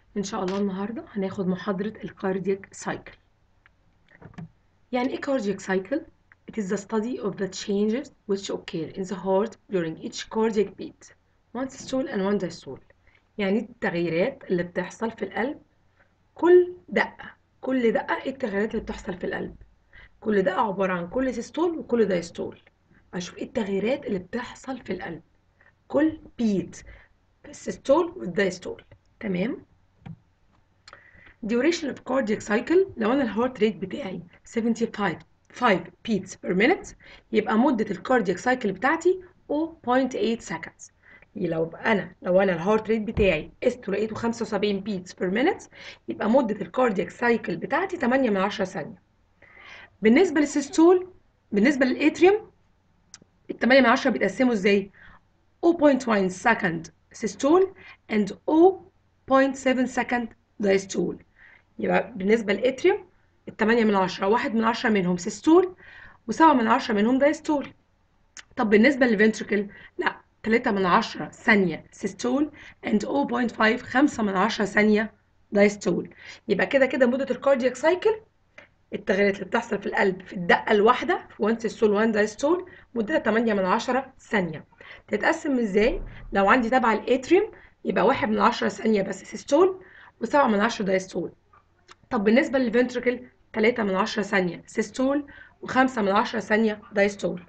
إن شاء الله النهاردة هناخد محاضرة الكاردياك سايكل يعني إيه cardiac cycle? It is the study of the changes which occur in the heart during each cardiac beat one systole and one diastole يعني التغييرات اللي بتحصل في القلب كل دقة كل دقة إيه التغييرات اللي بتحصل في القلب كل دقة عبارة عن كل سيستول وكل دايستول أشوف إيه التغييرات اللي بتحصل في القلب كل بيت في السيستول والدايستول تمام duration of cardiac cycle لو انا الهارت ريت بتاعي 75 5 beats per minute يبقى مدة الكاردياك سايكل بتاعتي 0.8 seconds لو انا لو انا الهارت ريت بتاعي قسته لقيته 75 beats per minute يبقى مدة الكاردياك سايكل بتاعتي 8 من 10 ثانية بالنسبة للسيستول بالنسبة للاتريوم ال 8 من 10 بيتقسموا ازاي 0.1 second systole and 0.7 second diastole يبقى بالنسبة للاتريوم التمانية من عشرة واحد من عشرة منهم سيستول وسبعة من عشرة منهم دايستول طب بالنسبة للفنتركل لا تلاتة من عشرة ثانية سيستول and 0.5 خمسة من عشرة ثانية دايستول يبقى كده كده مدة الكاردياك سايكل التغييرات اللي بتحصل في القلب في الدقة الواحدة في 1 سيستول 1 دايستول مدتها 8 من 10 ثانية تتقسم ازاي؟ لو عندي تبع الاتريوم يبقى واحد من 10 ثانية بس سيستول وسبعة من 10 دايستول طب بالنسبة للفنتركل 3 من 10 ثانية سيستول و5 من 10 ثانية دايستول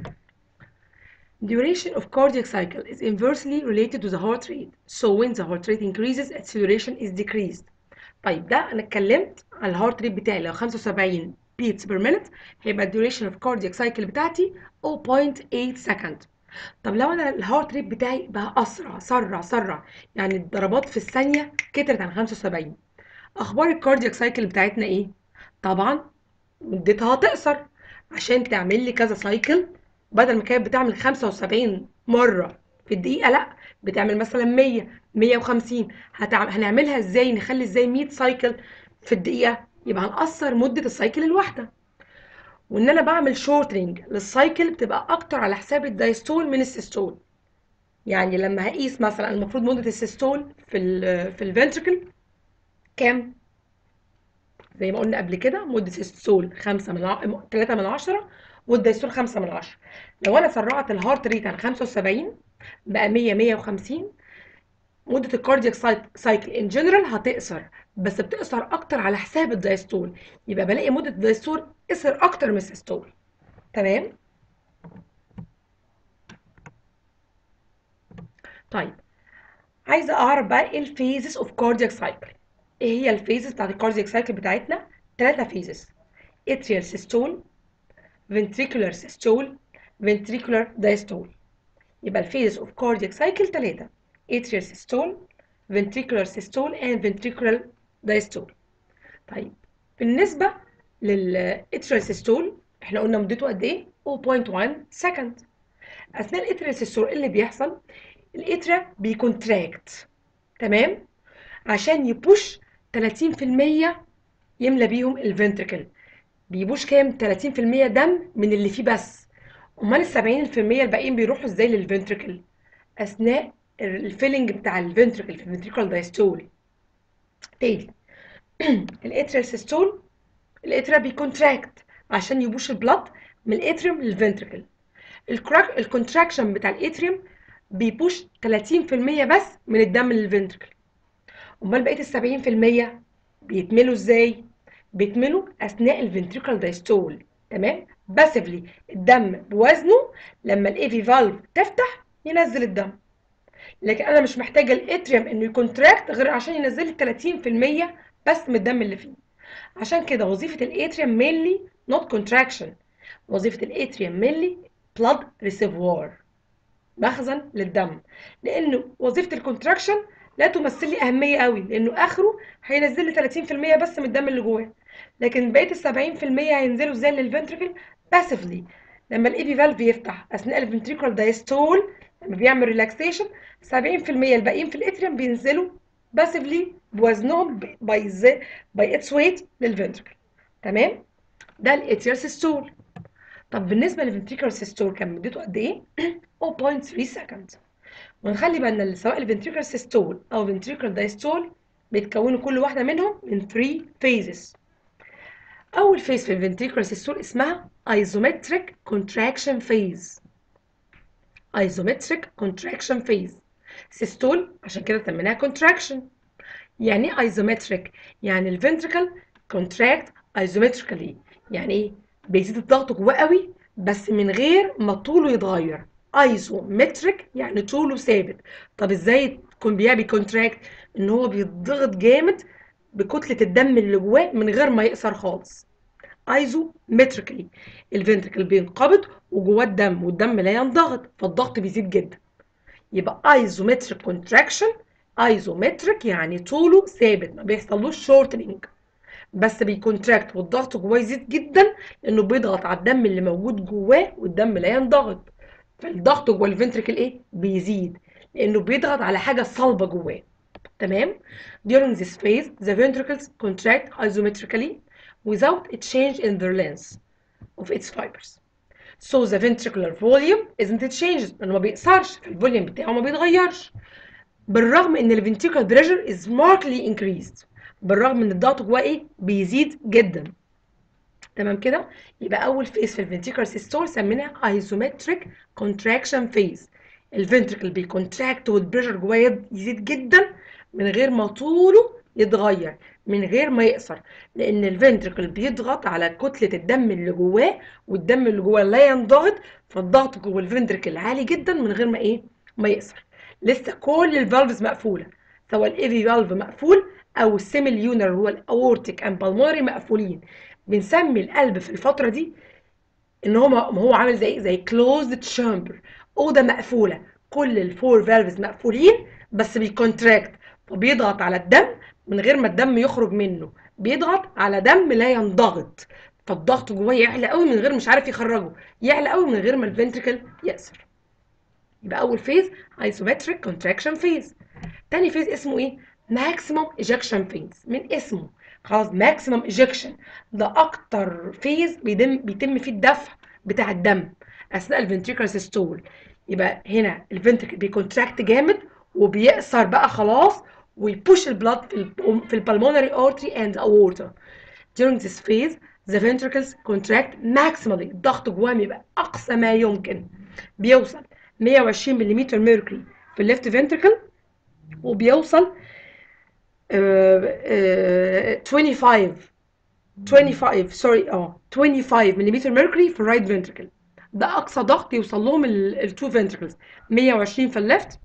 Duration of cardiac cycle is inversely related to the heart rate. So when the heart rate increases, acceleration is decreased. طيب ده انا اتكلمت على الهارت ريت بتاعي لو 75 beats per minute هيبقى duration of cardiac cycle بتاعتي 0.8 second. طب لو انا الهارت ريت بتاعي بقى اسرع سرع سرع يعني الضربات في الثانية كترت عن 75 اخبار الكاردياك سايكل بتاعتنا ايه طبعا مدتها هتقصر عشان تعمل لي كذا سايكل بدل ما كانت بتعمل 75 مره في الدقيقه لا بتعمل مثلا 100 150 هتعمل هنعملها ازاي نخلي ازاي 100 سايكل في الدقيقه يبقى هنقصر مده السايكل الواحده وان انا بعمل شورتنج للسايكل بتبقى اكتر على حساب الدايستول من السيستول يعني لما هقيس مثلا المفروض مده السيستول في ال في الفنتركل كام زي ما قلنا قبل كده مدة السول 5 من ع... 3 من 10 والدايستول 5 من 10 لو انا سرعت الهارت ريت عن 75 بقى 100 150 مدة الكاردياك سايكل ان جنرال هتقصر بس بتقصر اكتر على حساب الدايستول يبقى بلاقي مدة الدايستول قصر اكتر من السيستول تمام طيب عايزه اعرف بقى ايه الفيزز اوف كاردياك سايكل ايه هي الفيزز بتاعت الكاردياك سايكل بتاعتنا ثلاثة فيزز اتريال سيستول ventricular systole ventricular diastole يبقى الفيزز اوف كاردياك سايكل ثلاثة اتريال سيستول ventricular systole and ventricular diastole طيب بالنسبة للاتريال سيستول احنا قلنا مدته قد ايه 0.1 سكند اثناء الاتريال سيستول اللي بيحصل الاترا بيكونتراكت تمام عشان يبوش 30% يملى بيهم الفنتركل بيبوش كام 30% دم من اللي فيه بس امال ال 70% الباقيين بيروحوا ازاي للفنتركل اثناء الفيلنج بتاع الفنتركل في الفنتريكال دايستول تاني الاتريال سيستول الاترا بيكونتراكت عشان يبوش البلد من الاتريوم للفنتركل الكونتراكشن بتاع الاتريوم بيبوش 30% بس من الدم للفنتركل امال بقيه ال 70% بيتملوا ازاي بيتملوا اثناء الفنتريكال دايستول تمام باسفلي الدم بوزنه لما الايفي فالف تفتح ينزل الدم لكن انا مش محتاجه الاتريوم انه يكونتراكت غير عشان ينزل لي 30% بس من الدم اللي فيه عشان كده وظيفه الاتريوم مينلي نوت كونتراكشن وظيفه الاتريوم مينلي بلاد ريسيفوار مخزن للدم لانه وظيفه الكونتراكشن لا تمثل لي اهميه قوي لانه اخره هينزل لي 30% بس من الدم اللي جواه لكن بقيه ال 70% هينزلوا ازاي للفنتركل باسفلي لما الايفي فالف يفتح اثناء الفنتريكول دايستول لما بيعمل ريلاكسيشن 70% الباقيين في الاتريوم بينزلوا باسفلي بوزنهم باي باي اتس ويت للفنتركل تمام ده الاتريال سيستول طب بالنسبه للفنتريكول سيستول كان مدته قد ايه 0.3 سكند ونخلي بالنا سواء الفنتريكول سيستول او فنتريكول دايستول بيتكونوا كل واحدة منهم من 3 phases أول phase في الفنتريكولار سيستول اسمها isometric contraction phase isometric contraction phase سيستول عشان كده سميناها contraction يعني ايه isometric يعني الفنتريكل contract isometrically يعني ايه بيزيد الضغط جواه قوي بس من غير ما طوله يتغير ايزومتريك يعني طوله ثابت طب ازاي يكون بيعمل كونتراكت ان هو بيتضغط جامد بكتله الدم اللي جواه من غير ما يقصر خالص ايزومتريكلي الفنتركل بينقبض وجواه الدم والدم لا ينضغط فالضغط بيزيد جدا يبقى ايزومتريك كونتراكشن ايزومتريك يعني طوله ثابت ما بيحصلوش شورتنينج بس بيكونتراكت والضغط جواه يزيد جدا لانه بيضغط على الدم اللي موجود جواه والدم لا ينضغط فالضغط جوه الفنتركل ايه بيزيد لانه بيضغط على حاجه صلبه جواه تمام during this phase the ventricles contract isometrically without a change in their length of its fibers so the ventricular volume isn't changed لانه ما بيقصرش فالفوليوم بتاعه ما بيتغيرش بالرغم ان الفنتريكولار بريشر is markedly increased بالرغم ان الضغط جواه ايه بيزيد جدا تمام كده يبقى اول فيز في الفنتريكولار سيستول سميناها ايزومتريك كونتراكشن فيز الفنتريكل بيكونتراكت والبريشر جواه يزيد جدا من غير ما طوله يتغير من غير ما يقصر لان الفنتريكل بيضغط على كتله الدم اللي جواه والدم اللي جواه لا ينضغط فالضغط جوه الفنتريكل عالي جدا من غير ما ايه ما يقصر لسه كل الفالفز مقفوله سواء الايفي فالف مقفول او السيميليونر هو الاورتيك اند بالمونري مقفولين بنسمي القلب في الفتره دي ان هو ما هو عامل زي زي كلوزد تشامبر اوضه مقفوله كل الفور فالفز مقفولين بس بيكونتراكت فبيضغط على الدم من غير ما الدم يخرج منه بيضغط على دم لا ينضغط فالضغط جواه يعلى قوي من غير مش عارف يخرجه يعلى قوي من غير ما الفنتريكل يقصر يبقى اول فيز ايسومتريك كونتراكشن فيز تاني فيز اسمه ايه ماكسيموم ايجكشن فيز من اسمه خلاص ماكسيمم ايجكشن ده اكتر فيز بيتم بيتم فيه الدفع بتاع الدم اثناء الفنتريكولار سيستول يبقى هنا الفنتريكل بيكونتراكت جامد وبيقصر بقى خلاص ويبوش البلاد في ال في البلمونري artery and aorta during this phase the ventricles contract maximally الضغط جواهم يبقى اقصى ما يمكن بيوصل 120 ملم ميركوري في الليفت فنتريكل وبيوصل 25 25 سوري اه 25 ملم ميركوري في الرايت فنتريكل ده اقصى ضغط يوصل لهم التو فنتريكلز 120 في الليفت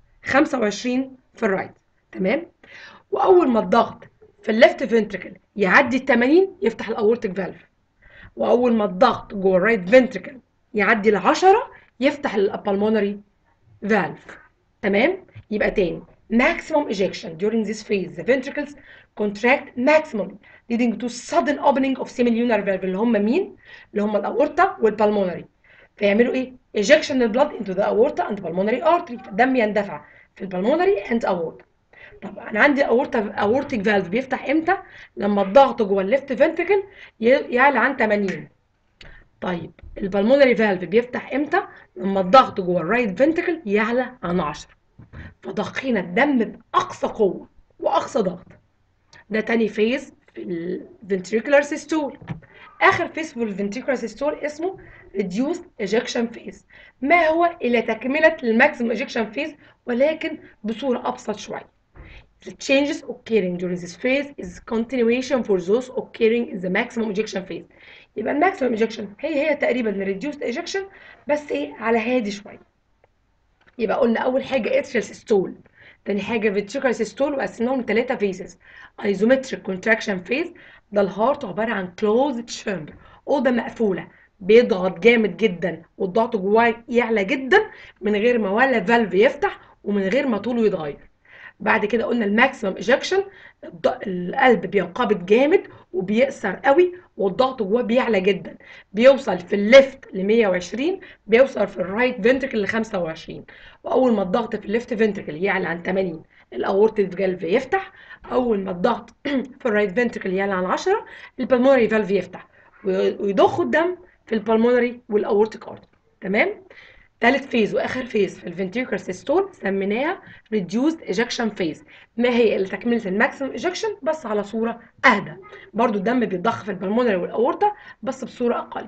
25 في الرايت تمام واول ما الضغط في الليفت فنتريكل يعدي ال 80 يفتح الاورتيك فالف واول ما الضغط جوه الرايت فنتريكل يعدي ال 10 يفتح البلمونري فالف تمام يبقى تاني maximum ejection during this phase the ventricles contract maximally leading to sudden opening of semilunar valve اللي هم مين اللي هم الاورتا والبلمونري فيعملوا ايه ejection of blood into the aorta and pulmonary artery فالدم يندفع في البلمونري and aorta طب انا عندي اورتا اورتيك فالف بيفتح امتى لما الضغط جوه الليفت فنتريكل يعلى عن 80 طيب البلمونري فالف بيفتح امتى لما الضغط جوه الرايت فنتريكل يعلى عن 10 فضخينا الدم باقصى قوه واقصى ضغط ده تاني فيز في الفنتريكولار سيستول اخر فيز في الفنتريكولار سيستول اسمه reduced ejection phase ما هو الا تكمله الماكسيمم ejection phase ولكن بصوره ابسط شويه The changes occurring during this phase is continuation for those occurring in the maximum ejection phase. يبقى الماكسيمم ejection هي هي تقريبا الريديوست ejection بس ايه على هادي شويه. يبقى قلنا اول حاجه atrial systole تاني حاجه ventricular systole وقسمناهم لثلاثه فيزز isometric contraction phase ده الهارت عباره عن closed chamber اوضه مقفوله بيضغط جامد جدا والضغط جواه يعلى جدا من غير ما ولا فالف يفتح ومن غير ما طوله يتغير بعد كده قلنا الماكسيمم ايجكشن القلب بينقبض جامد وبيقصر قوي والضغط جواه بيعلى جدا بيوصل في الليفت ل 120 بيوصل في الرايت فنتركل ل 25 واول ما الضغط في الليفت فنتركل يعلى عن 80 الاورتيك فالف يفتح اول ما الضغط في الرايت فنتركل يعلى عن 10 البلمونري فالف يفتح ويضخ الدم في البلمونري والاورتيك ارتري تمام ثالث فيز واخر فيز في الفنتريكولار سيستول سميناها ريديوسد ايجكشن فيز ما هي الا تكمله الماكسيمم ايجكشن بس على صوره اهدى برضو الدم بيتضخ في البلمونري والاورطه بس بصوره اقل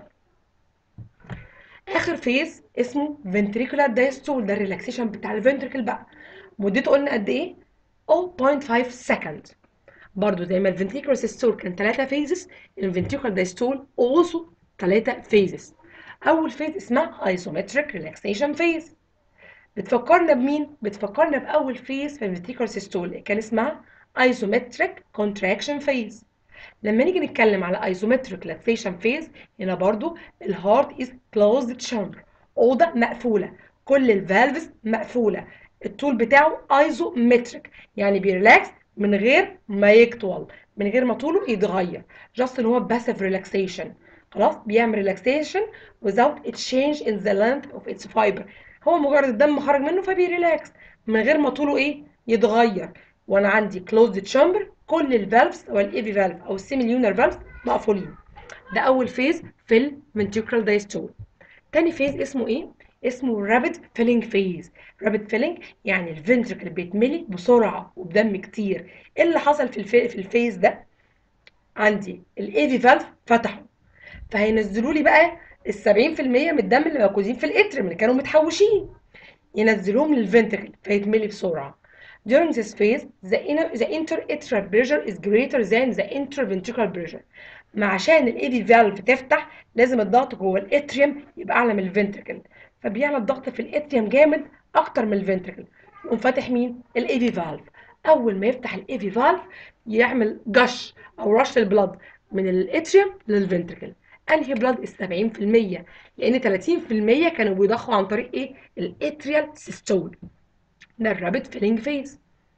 اخر فيز اسمه فنتريكولار دايستول ده الريلاكسيشن بتاع الفنتريكل بقى مدته قلنا قد ايه 0.5 سكند برضو زي ما الفنتريكولار سيستول كان 3 فيزز الفنتريكولار دايستول also 3 فيزز اول فيز اسمها ايزومتريك ريلاكسيشن فيز بتفكرنا بمين بتفكرنا باول فيز في الفنتريكولار سيستول كان اسمها ايزومتريك كونتراكشن فيز لما نيجي نتكلم على ايزومتريك ريلاكسيشن فيز هنا برضو الهارت از كلوزد تشامبر اوضه مقفوله كل الفالفز مقفوله الطول بتاعه ايزومتريك يعني بيريلاكس من غير ما يطول من غير ما طوله يتغير جاست ان هو باسيف ريلاكسيشن خلاص بيعمل ريلاكسيشن without a change in the length of its fiber هو مجرد الدم خرج منه فبيريلاكس من غير ما طوله ايه يتغير وانا عندي closed chamber كل الفالفز او الايفي فالف او السيميليونر فالف مقفولين ده اول فيز في الفنتريكولار دايستول تاني فيز اسمه ايه اسمه رابid filling phase رابid filling يعني الفنتريكل بيتملي بسرعه وبدم كتير ايه اللي حصل في الفي في الفيز ده عندي الايفي فالف فتحوا فهينزلوا لي بقى ال 70% من الدم اللي موجودين في الاترم اللي كانوا متحوشين ينزلوهم للفنتركل فيتملي بسرعه During this phase, the, inner, the interatrial pressure is greater than the interventricular pressure. ما عشان الايفي فالف تفتح لازم الضغط جوه الاتريوم يبقى اعلى من الفنتركل فبيعلى الضغط في الاتريوم جامد اكتر من الفنتركل يقوم فاتح مين الايفي فالف اول ما يفتح الايفي فالف يعمل جش او رش البلد من الاتريوم للفنتركل انهي بلاد 70% لان 30% كانوا بيضخوا عن طريق ايه الاتريال سيستول ده الرابid filling phase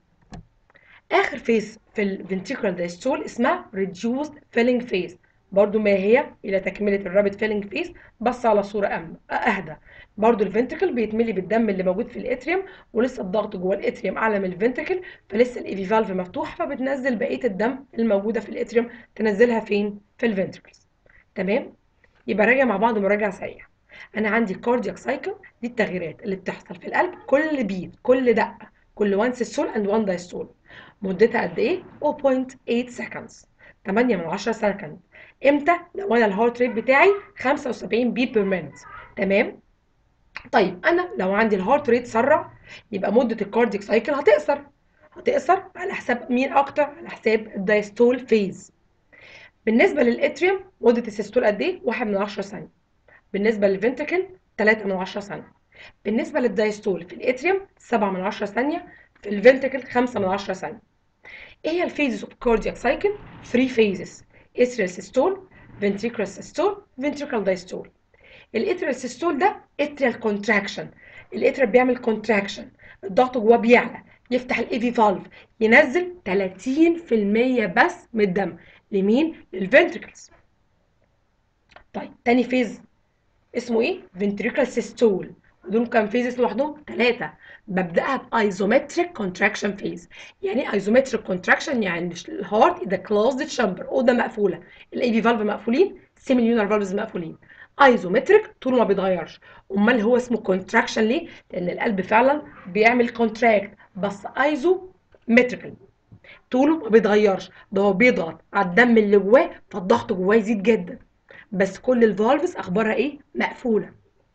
اخر فيز في الفنتريكولار دايستول اسمها reduced filling phase برضو ما هي الى تكمله الرابد فيلينج فيز بس على صوره أم اهدى برضو الفنتركل بيتملي بالدم اللي موجود في الاتريوم ولسه الضغط جوه الاتريوم اعلى من الفنتركل فلسه الايفي فالف مفتوح فبتنزل بقيه الدم الموجوده في الاتريوم تنزلها فين في الفنتركلز تمام يبقى راجع مع بعض مراجعه سريعه انا عندي كاردياك سايكل دي التغييرات اللي بتحصل في القلب كل بيت كل دقه كل 1 سيستول اند 1 دايستول مدتها قد ايه 0.8 سكندز 8 من 10 سكند امتى لو انا الهارت ريت بتاعي 75 بيت بير مينت تمام طيب انا لو عندي الهارت ريت سرع يبقى مده الكاردياك سايكل هتقصر هتقصر على حساب مين اكتر على حساب الدايستول فيز بالنسبه للاتريوم مده السيستول قد ايه 1 من 10 ثانيه بالنسبه للفنتركل 3 من 10 ثانيه بالنسبه للدايستول في الاتريوم 7 من 10 ثانيه في الفنتركل 5 من 10 ثانيه ايه هي الفيزز اوف كاردياك سايكل 3 فيزز اتريال سيستول ventricular systole ventricular diastole الاتريال سيستول ده اتريال كونتراكشن الاتريال بيعمل كونتراكشن الضغط جواه بيعلى يفتح الايفي فالف ينزل 30% بس من الدم لمين للفنتركلز طيب تاني فيز اسمه ايه ventricular systole ودول كام فيزز لوحدهم ثلاثة ببدأها بايزومتريك كونتراكشن فيز يعني ايه ايزومتريك كونتراكشن يعني الهارت ده كلوزد شامبر اوضه مقفوله الاي في فالف مقفولين سيميليونر فالفز مقفولين ايزومتريك طوله ما بيتغيرش امال هو اسمه كونتراكشن ليه لان القلب فعلا بيعمل كونتراكت بس ايزومتريكال طوله ما بيتغيرش ده هو بيضغط على الدم اللي جواه فالضغط جواه يزيد جدا بس كل الفالفز اخبارها ايه مقفوله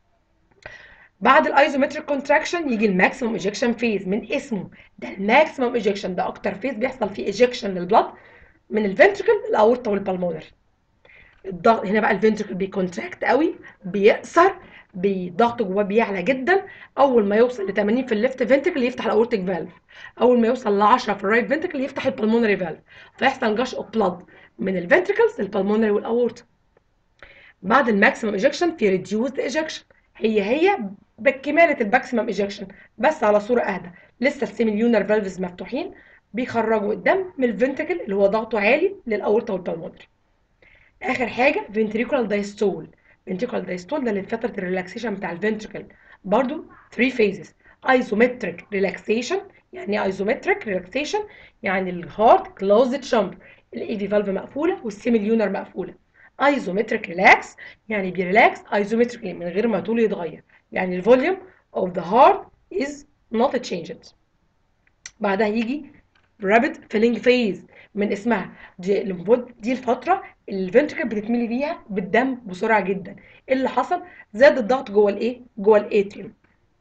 بعد الايزومتريك كونتراكشن يجي الماكسيموم ايجكشن فيز من اسمه ده الماكسيموم ايجكشن ده اكتر فيز بيحصل فيه ايجكشن للبلد من الفنتركل الاورطه والبلمونري الضغط هنا بقى الفنتركل بيكونتراكت قوي بيقصر بضغط جواه بيعلى جدا اول ما يوصل ل 80 في الليفت فنتركل يفتح الاورتيك فالف اول ما يوصل ل 10 في الرايت فنتركل يفتح البلمونري فالف فيحصل جش اوف بلاد من الفنتركلز للبلمونري والاورتا بعد الماكسيمم ايجكشن في ريديوزد ايجكشن هي هي بكماله الماكسيمم ايجكشن بس على صوره اهدى لسه السيميليونر فالفز مفتوحين بيخرجوا الدم من الفنتركل اللي هو ضغطه عالي للاورتا والبلمونري اخر حاجه فنتريكولار دايستول فنتريكولار دايستول ده اللي فتره الريلاكسيشن بتاع الفنتركل برضو 3 فيزز ايزومتريك ريلاكسيشن يعني ايه ايزومتريك ريلاكسيشن يعني الهارت كلوزد شامبر الايفي فالف مقفوله والسيميليونر مقفوله ايزومتريك ريلاكس يعني بيريلاكس ايزومتريكلي من غير ما طوله يتغير يعني الفوليوم of the heart is not changed بعدها يجي rapid filling phase من اسمها دي المفروض دي الفتره اللي الفنتركل بتتملي بيها بالدم بسرعه جدا ايه اللي حصل زاد الضغط جوه الايه جوه الاتريوم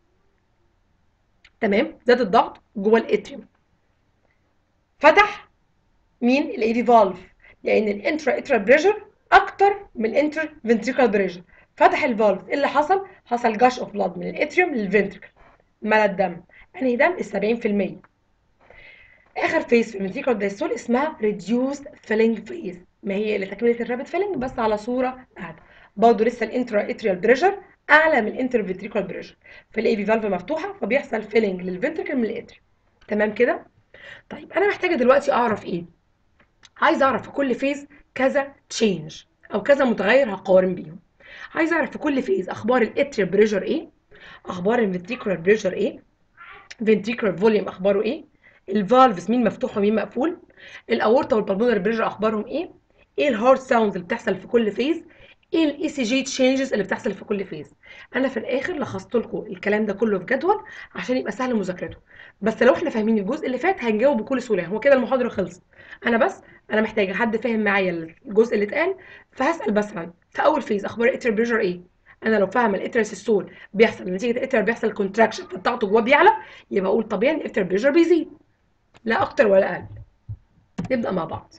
تمام زاد الضغط جوه الاتريوم فتح مين الاي في فالف لان الانترا اترا بريشر اكتر من الانتر فنتريكال بريشر فتح الفالف ايه اللي حصل حصل جاش اوف بلاد من الاتريوم للفنتركل ملا الدم انهي دم ال 70% اخر فيز في الفنتريكال دايستول اسمها ريديوسد فيلينج فيز ما هي لتكمله الرابid فيلينج بس على صوره اهدى برضه لسه الانترا اتريال بريشر اعلى من الانتر فنتريكال بريشر في الاي في فالف مفتوحه فبيحصل فيلينج للفنتركل من الاتريوم تمام كده طيب انا محتاجه دلوقتي اعرف ايه عايز اعرف في كل فيز كذا تشينج او كذا متغير هقارن بيهم عايز اعرف في كل فيز اخبار الاتريال بريشر ايه اخبار الفنتريكولار بريشر ايه فنتريكولار فوليوم اخباره ايه الفالفز مين مفتوح ومين مقفول الاورطه والبلمونري بريشر اخبارهم ايه ايه الهارت ساوندز اللي بتحصل في كل فيز ايه الاي سي جي تشينجز اللي بتحصل في كل فيز انا في الاخر لخصت لكم الكلام ده كله في جدول عشان يبقى سهل مذاكرته بس لو احنا فاهمين الجزء اللي فات هنجاوب بكل سهوله هو كده المحاضره خلصت انا بس انا محتاجه حد فاهم معايا الجزء اللي اتقال فهسال مثلا في اول فيز اخبار الاتر بريشر ايه انا لو فاهم الاتر سيستول بيحصل نتيجه الاتر بيحصل كونتراكشن فالضغط جواه بيعلى يبقى اقول طبيعي الاتر بريشر بيزيد لا اكتر ولا اقل نبدا مع بعض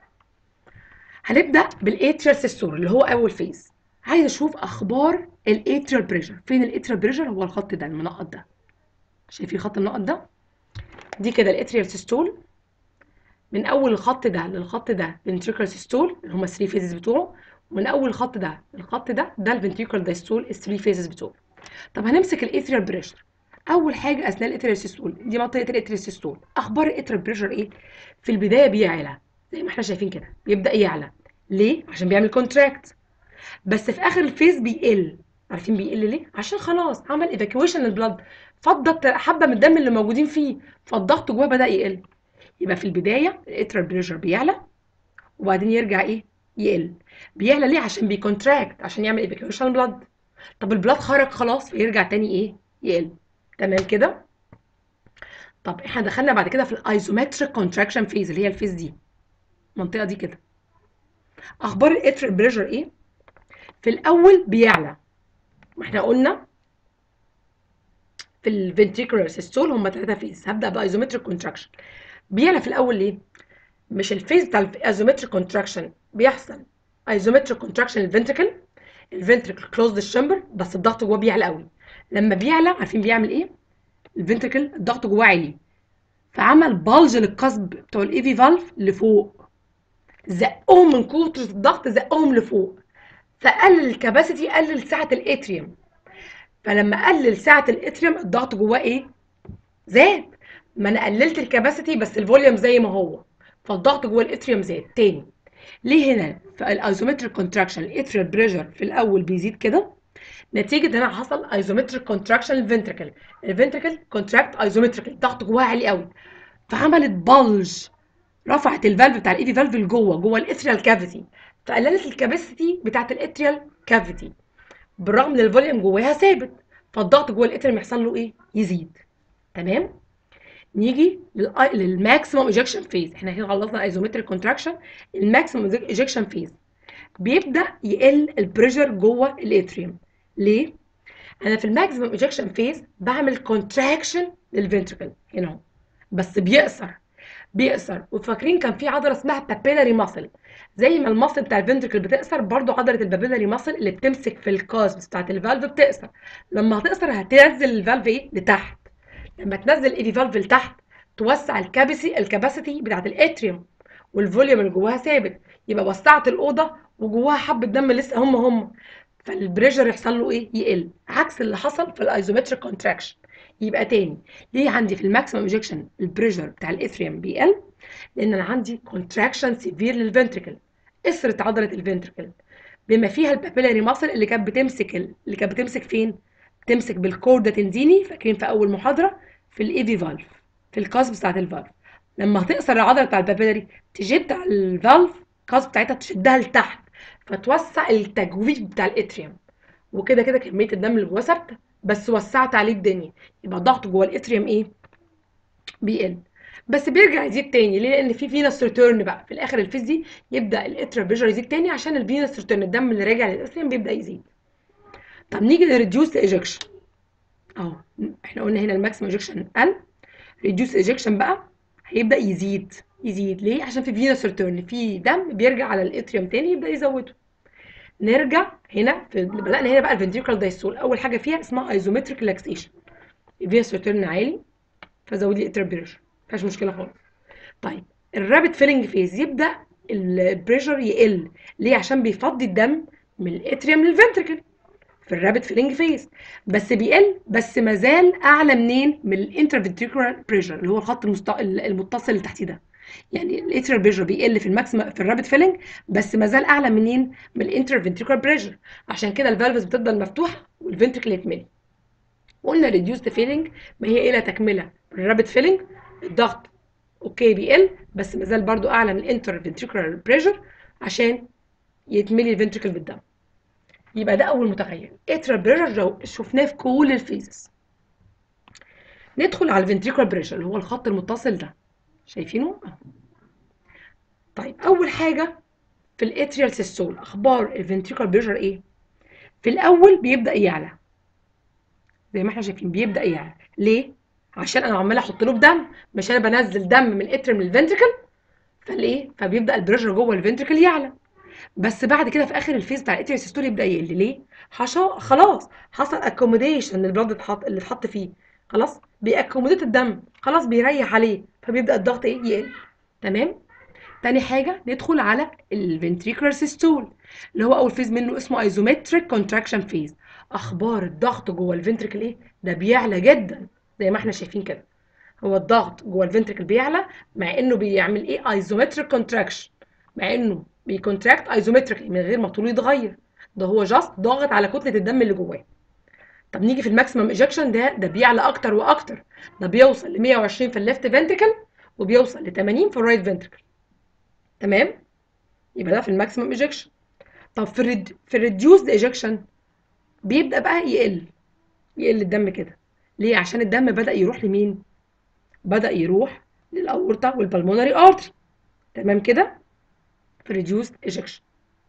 هنبدا بالاتريال سيستول اللي هو اول فيز عايز اشوف اخبار الاتريال بريشر فين الاتريال بريشر هو الخط ده المنقط ده شايفين الخط المنقط ده دي كده الاتريال سيستول من اول الخط ده للخط ده ventricular سيستول اللي هما 3 فيزز بتوعه ومن اول الخط ده للخط ده ده الفنتريكولار دايستول ال 3 فيزز بتوعه طب هنمسك الاتريال بريشر اول حاجه اثناء الاتريال سيستول دي منطقه الاتريال سيستول اخبار الاتريال بريشر ايه في البدايه بيعلى زي ما احنا شايفين كده بيبدا يعلى ليه عشان بيعمل كونتراكت بس في اخر الفيز بيقل عارفين بيقل ليه عشان خلاص عمل ايفاكيويشن للبلد فضت حبه من الدم اللي موجودين فيه فالضغط جواه بدا يقل يبقى في البدايه الاتريال بريشر بيعلى وبعدين يرجع ايه يقل بيعلى ليه عشان بيكونتراكت عشان يعمل ايفاكيويشن بلد طب البلد خرج خلاص فيرجع تاني ايه يقل تمام كده طب احنا دخلنا بعد كده في الايزومتريك كونتراكشن فيز اللي هي الفيز دي المنطقه دي كده اخبار الاتريال بريشر ايه في الاول بيعلى ما احنا قلنا في الفنتريكولار سيستول هم ثلاثه فيز هبدا بايزومتريك كونتراكشن بيعلى في الاول ليه مش الفيز بتاع الايزومتريك كونتراكشن بيحصل ايزومتريك كونتراكشن الفنتريكل الفنتريكل كلوزد الشمبر بس الضغط جواه بيعلى قوي لما بيعلى عارفين بيعمل ايه الفنتريكل الضغط جواه عالي فعمل بلج للقصب بتوع الاي في فالف لفوق زقهم من كتر الضغط زقهم لفوق فقلل الكباسيتي قلل سعه الاتريوم فلما قلل سعه الاتريوم الضغط جواه ايه زاد ما انا قللت الكباسيتي بس الفوليوم زي ما هو فالضغط جوه الاتريوم زاد تاني ليه هنا في الايزومتريك كونتراكشن الاتريال بريشر في الاول بيزيد كده نتيجه هنا حصل ايزومتريك كونتراكشن الفنتركل الفنتركل كونتراكت ايزومتريك الضغط جواه عالي قوي فعملت بلج رفعت الفالف بتاع الاي في فالف لجوه جوه الاتريال كافيتي فقللت الكاباسيتي بتاعت الاتريال كافيتي بالرغم ان الفوليوم جواها ثابت فالضغط جوه الاتريال يحصل له ايه يزيد تمام نيجي للماكسيموم ايجكشن فيز احنا هنا خلصنا ايزومتريك كونتراكشن الماكسيموم ايجكشن فيز بيبدا يقل البريشر جوه الاتريوم ليه انا في الماكسيموم ايجكشن فيز بعمل كونتراكشن للفنتركل هنا اهو بس بيقصر بيقصر وفاكرين كان في عضله اسمها بابيلاري ماسل زي ما المصل بتاع الفنتركل بتقصر برضو عضله البابيلاري ماسل اللي بتمسك في الكاسب بتاعت الفالف بتقصر لما هتقصر هتنزل الفالف ايه لتحت لما تنزل الاي في فالف لتحت توسع الكابسي الكباسيتي بتاعت الاتريوم والفوليوم اللي جواها ثابت يبقى وسعت الاوضه وجواها حبه دم لسه هم هم فالبريشر يحصل له ايه يقل عكس اللي حصل في الايزومتريك كونتراكشن يبقى تاني ليه عندي في الماكسيمم انجكشن البريشر بتاع الاثريوم بيقل لان انا عندي كونتراكشن سيفير للفنتركل قصرت عضله الفنتركل بما فيها البابيلاري ماسل اللي كانت بتمسك اللي كانت بتمسك فين بتمسك بالكوردا تنديني فاكرين في اول محاضره في الاي في فالف في القصب بتاعت الفالف لما هتقصر العضله بتاع البابيلاري تشد على الفالف القصب بتاعتها تشدها لتحت فتوسع التجويف بتاع الاتريوم وكده كده كميه الدم اللي جواه ثابته بس وسعت عليه الدنيا يبقى الضغط جوه الاتريوم ايه بيقل بس بيرجع يزيد تاني ليه لان في فينس ريتيرن بقى في الاخر الفيز دي يبدا الاتريال بريشر يزيد تاني عشان الفينس ريتيرن الدم اللي راجع للاتريوم بيبدا يزيد طب نيجي للريديوس ايجكشن اهو احنا قلنا هنا الماكسيمم ايجكشن قل ريديوس ايجكشن بقى هيبدا يزيد يزيد ليه عشان في فينس ريتيرن في دم بيرجع على الاتريوم تاني يبدا يزوده نرجع هنا في بدانا هنا بقى الفنتريكال دايستول اول حاجه فيها اسمها ايزومتريك ريلاكسيشن الفينس ريتيرن عالي فزود لي الاتريال بريشر مفيهاش مشكله خالص طيب الرابid فيلنج فيز يبدا البريشر يقل ليه عشان بيفضي الدم من الاتريوم للفنتركل في الرابid فيلنج فيز بس بيقل بس مازال اعلى منين من الانترفنتريكولار بريشر اللي هو الخط المست... المتصل اللي تحتيه ده يعني الاتريال بريشر بيقل في الماكسيمم في الرابid فيلنج بس مازال اعلى منين من الانترفنتريكولار بريشر عشان كده الفالفز بتفضل مفتوحه والفنتركل يتملي وقلنا ريديوست فيلنج ما هي الا تكمله الرابid فيلنج الضغط اوكي بيقل بس مازال برضو اعلى من الانتر فنتريكولار بريشر عشان يتملي الفنتريكل بالدم يبقى ده اول متغير اترال بريشر شفناه في كل الفيزز ندخل على الفنتريكولار بريشر اللي هو الخط المتصل ده شايفينه طيب اول حاجه في الاتريال سيستول اخبار الفنتريكولار بريشر ايه في الاول بيبدا يعلى زي ما احنا شايفين بيبدا يعلى ليه عشان انا عمال احط له بدم مش انا بنزل دم من الاتريم للفنتركل فالايه فبيبدا البريشر جوه الفنتركل يعلى بس بعد كده في اخر الفيز بتاع الاتريال سيستول يبدا يقل ليه حشا خلاص حصل اكوموديشن للبلد اتحط اللي اتحط فيه خلاص بيأكوموديت الدم خلاص بيريح عليه فبيبدا الضغط ايه يقل تمام تاني حاجه ندخل على الفنتريكولار سيستول اللي هو اول فيز منه اسمه ايزومتريك كونتراكشن فيز اخبار الضغط جوه الفنتركل ايه ده بيعلى جدا زي ما احنا شايفين كده هو الضغط جوه الفنتركل بيعلى مع انه بيعمل ايه ايزومتريك كونتراكشن مع انه بيكونتراكت ايزومتريك من غير ما طوله يتغير ده هو جاست ضاغط على كتله الدم اللي جواه طب نيجي في الماكسيمم ايجكشن ده ده بيعلى اكتر واكتر ده بيوصل ل 120 في الليفت فنتركل وبيوصل ل 80 في الرايت فنتركل تمام يبقى ده في الماكسيمم ايجكشن طب في الريد في الريديوسد ايجكشن بيبدا بقى يقل يقل الدم كده ليه عشان الدم بدا يروح لمين بدا يروح للاورطه والبلمونري ارتري تمام كده في ريديوسد ايجكشن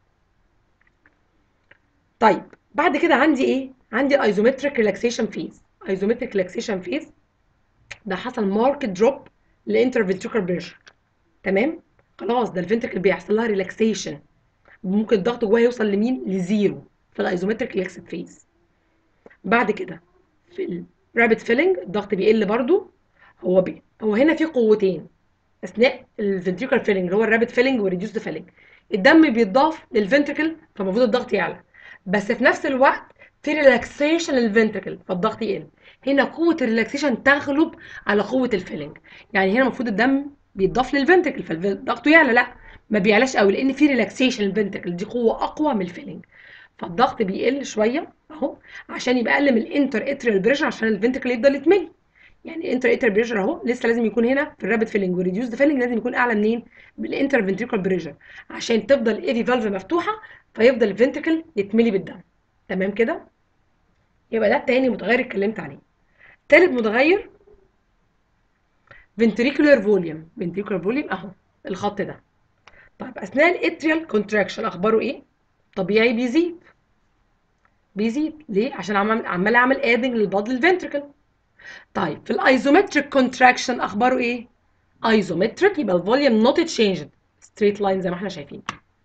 طيب بعد كده عندي ايه عندي الايزومتريك ريلاكسيشن فيز ايزومتريك ريلاكسيشن فيز ده حصل ماركت دروب للانترفنتريكولار بريشر تمام خلاص ده الفنتركل بيحصل لها ريلاكسيشن ممكن الضغط جواها يوصل لمين لزيرو في الايزومتريك ريلاكسد فيز بعد كده في الرابid فيلنج الضغط بيقل برضو هو بي هو هنا في قوتين اثناء الفنتريكولار فيلنج اللي هو الرابid فيلنج والريديوسد فيلنج الدم بيتضاف للفنتركل فالمفروض الضغط يعلى بس في نفس الوقت في ريلاكسيشن للفنتركل فالضغط يقل هنا قوه الريلاكسيشن تغلب على قوه الفيلنج يعني هنا المفروض الدم بيتضاف للفنتركل فالضغط يعلى لا ما بيعلاش قوي لان في ريلاكسيشن للفنتركل دي قوه اقوى من الفيلنج فالضغط بيقل شويه اهو عشان يبقى اقل من الانتر اتريال بريشر عشان الفنتركل يفضل يتملي يعني الانتر اتريال بريشر اهو لسه لازم يكون هنا في الرابid فيلنج والريديوسد فيلنج لازم يكون اعلى منين من الانتر فنتريكول بريشر عشان تفضل الايفي فالف مفتوحه فيفضل الفنتركل يتملي بالدم تمام كده يبقى ده التاني متغير اتكلمت عليه تالت متغير ventricular فوليوم ventricular فوليوم اهو الخط ده طيب اثناء الاتريال كونتراكشن اخباره ايه طبيعي بيزيد بيزيد ليه عشان عمال عمال اعمل ادنج للبلد للفنتركل طيب في الايزومتريك كونتراكشن اخباره ايه ايزومتريك يبقى الفوليوم نوت تشينجد ستريت لاين زي ما احنا شايفين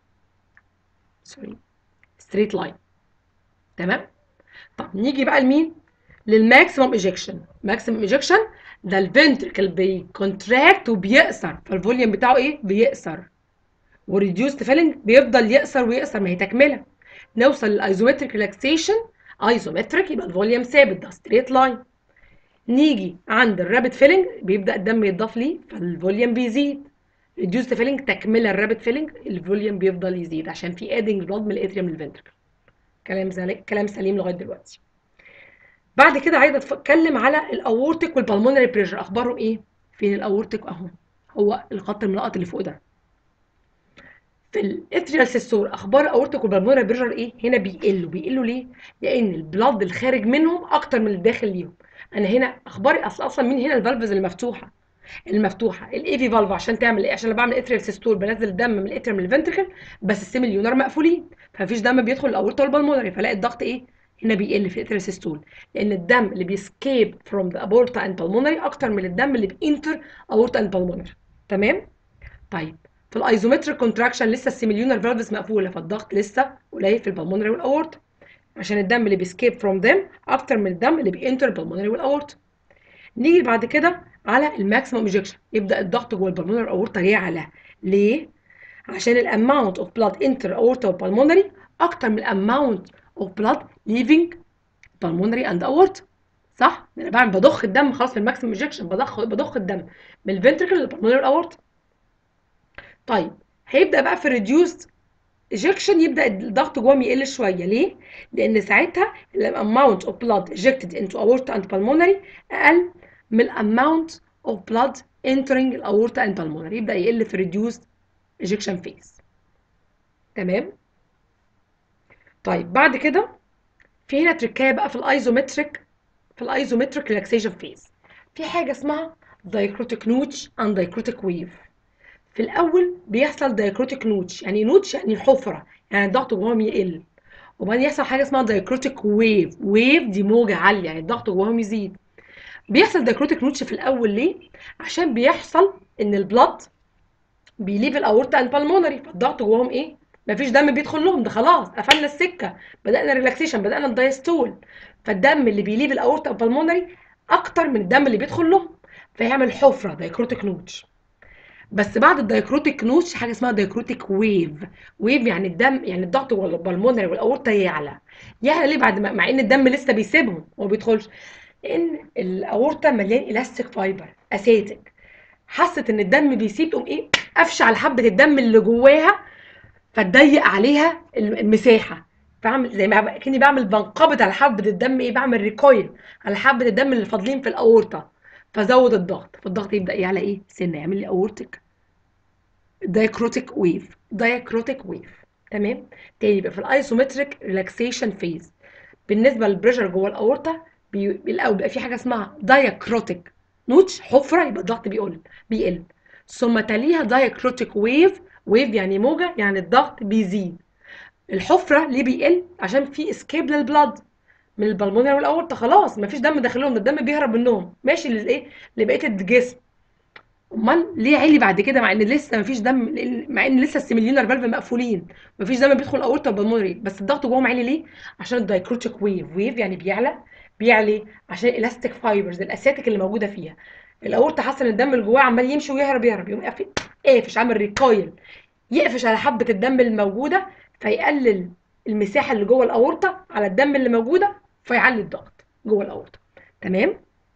سوري ستريت لاين تمام طب نيجي بقى لمين للماكسيمم ايجكشن ماكسيمم ايجكشن ده الفنتركل بيكونتراكت وبيقصر فالفوليوم بتاعه ايه بيقصر وريديوست فيلنج بيفضل يقصر ويقصر ما هي تكمله نوصل للايزومتريك ريلاكسيشن ايزومتريك يبقى الفوليوم ثابت ده ستريت لاين نيجي عند الرابid فيلنج بيبدا الدم يتضاف ليه فالفوليوم بيزيد ريديوست فيلنج تكمله الرابid فيلنج الفوليوم بيفضل يزيد عشان في ادنج بلاد من الاتريوم للفنتركل كلام سليم كلام سليم لغايه دلوقتي بعد كده عايزه اتكلم على الاورتيك والبلمونري بريشر اخبارهم ايه فين الاورتيك اهو هو الخط المنقط اللي فوق ده في الاتريال سيستول اخبار الاورتيك والبلمونري بريشر ايه هنا بيقلوا بيقلوا ليه لان البلاد الخارج منهم اكتر من الداخل ليهم انا هنا اخباري اصلا اصلا مين هنا الفالفز المفتوحه المفتوحه الاي في فالف عشان تعمل ايه عشان انا بعمل اتريال سيستول بنزل الدم من الاتريال من الفنتركل بس السيميليونر مقفولين فمفيش دم بيدخل الاورتا والبلمونري فلاقي الضغط ايه هنا بيقل في الاتريال سيستول لان الدم اللي بيسكيب فروم ذا اورتا اند بالمونري اكتر من الدم اللي بينتر اورتا اند بالمونري تمام طيب في الايزومتريك كونتراكشن لسه السيميليونر فالفز مقفوله فالضغط لسه قليل في البلمونري والاورتا عشان الدم اللي بيسكيب فروم ذم اكتر من الدم اللي بينتر البلمونري والاورتا نيجي بعد كده على الماكسيمم ايجكشن يبدا الضغط جوه البلمونري اورتا يعلى ليه عشان الاماونت اوف بلاد انتر اورتا والبلمونري اكتر من الاماونت اوف بلاد ليفينج بالمونري اند اورتا صح انا بعمل بضخ الدم خلاص في الماكسيمم ايجكشن بضخ بضخ الدم من الفنتركل للبلمونري والاورتا طيب هيبدا بقى في الريديوست ايجكشن يبدا الضغط جواهم يقل شويه ليه لان ساعتها الاماونت اوف بلاد ejected into aorta and pulmonary اقل من الاماونت اوف بلاد entering الاورتا and pulmonary يبدا يقل في reduced ejection phase تمام طيب بعد كده في هنا تركايه بقى في الايزومتريك في الايزومتريك ريلاكسيشن فيز في حاجه اسمها دايكروتيك نوتش اند دايكروتيك ويف في الاول بيحصل دايكروتيك نوتش يعني نوتش يعني حفره يعني الضغط جواهم يقل وبعدين يحصل حاجه اسمها دايكروتيك ويف ويف دي موجه عاليه يعني الضغط جواهم يزيد بيحصل دايكروتيك نوتش في الاول ليه عشان بيحصل ان البلد بيليف الاورتا اند بالمونري فالضغط جواهم ايه مفيش دم بيدخل لهم ده خلاص قفلنا السكه بدانا ريلاكسيشن بدانا الدايستول فالدم اللي بيليف الاورتا بالمونري اكتر من الدم اللي بيدخل لهم فيعمل حفره دايكروتيك نوتش بس بعد الدايكروتيك نوتش حاجه اسمها دايكروتيك ويف ويف يعني الدم يعني الضغط جوه البلمونري والاورتا يعلى يعلى ليه بعد ما مع ان الدم لسه بيسيبهم وما بيدخلش لان الاورتا مليان الاستيك فايبر اسيتك حست ان الدم بيسيب تقوم ايه قفش على حبه الدم اللي جواها فتضيق عليها المساحه فاعمل زي ما كاني بعمل بنقبض على حبه الدم ايه بعمل ريكويل على حبه الدم اللي فاضلين في الاورتا فزود الضغط فالضغط يبدا يعلى ايه سنه يعمل لي اورتيك دايكروتيك ويف دايكروتيك ويف تمام تاني يبقى في الايسومتريك ريلاكسيشن فيز بالنسبه للبريشر جوه الاورتا بي... الاول بيبقى في حاجه اسمها دايكروتيك نوتش حفره يبقى الضغط بيقل بيقل ثم تليها دايكروتيك ويف ويف يعني موجه يعني الضغط بيزيد الحفره ليه بيقل عشان في اسكيب للبلاد من البلمونري والاورطه خلاص مفيش دم داخلهم ده الدم بيهرب منهم ماشي لايه لبقيه الجسم امال ليه عالي بعد كده مع ان لسه مفيش دم مع ان لسه السيميليونر فالف مقفولين مفيش دم بيدخل الاورطه والبلمونري بس الضغط جواهم عالي ليه عشان الدايكروتيك ويف ويف يعني بيعلى بيعلى عشان الاستيك فايبرز الاساتيك اللي موجوده فيها الاورطه حاسه ان الدم اللي جواه عمال يمشي ويهرب يهرب يقوم قافش عامل ريكويل يقفش على حبه الدم الموجوده فيقلل المساحه اللي جوه الاورطه على الدم اللي موجوده فيعلي الضغط جوه الاورطه تمام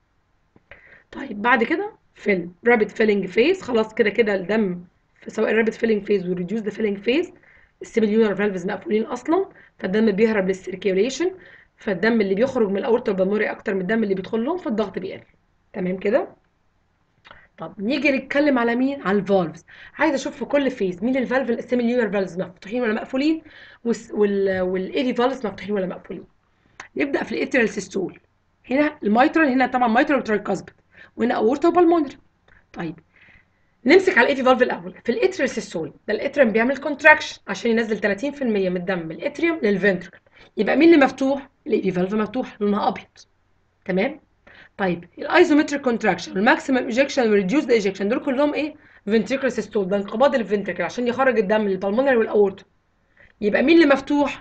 طيب بعد كده في الرابid فيلينج فيز خلاص كده كده الدم سواء الرابid فيلينج فيز والريديوس ذا فيلينج فيز السيميليونر فالفز مقفولين اصلا فالدم بيهرب للسيركيوليشن فالدم اللي بيخرج من الاورطه البلمونري اكتر من الدم اللي بيدخل لهم فالضغط بيقل تمام كده طب نيجي نتكلم على مين على الفالفز عايزه اشوف في كل فيز مين الفالف السيميليونر فالفز مفتوحين ولا مقفولين والايدي فالفز مفتوحين ولا مقفولين نبدا في الاتريال سيستول هنا الميترال هنا طبعا ميترال وترايكاسبيد وهنا اورتا وبالمونري طيب نمسك على الايفي فالف الاول في الاتريال سيستول ده الاتريوم بيعمل كونتراكشن عشان ينزل 30% من الدم من الاتريوم للفنتركل يبقى مين اللي مفتوح الايفي فالف مفتوح لونها ابيض تمام طيب الايزومتريك كونتراكشن والماكسيمم ايجكشن والريديوسد ايجكشن دول كلهم ايه فنتريكل سيستول ده انقباض الفنتركل عشان يخرج الدم للبلمونري والاورتا يبقى مين اللي مفتوح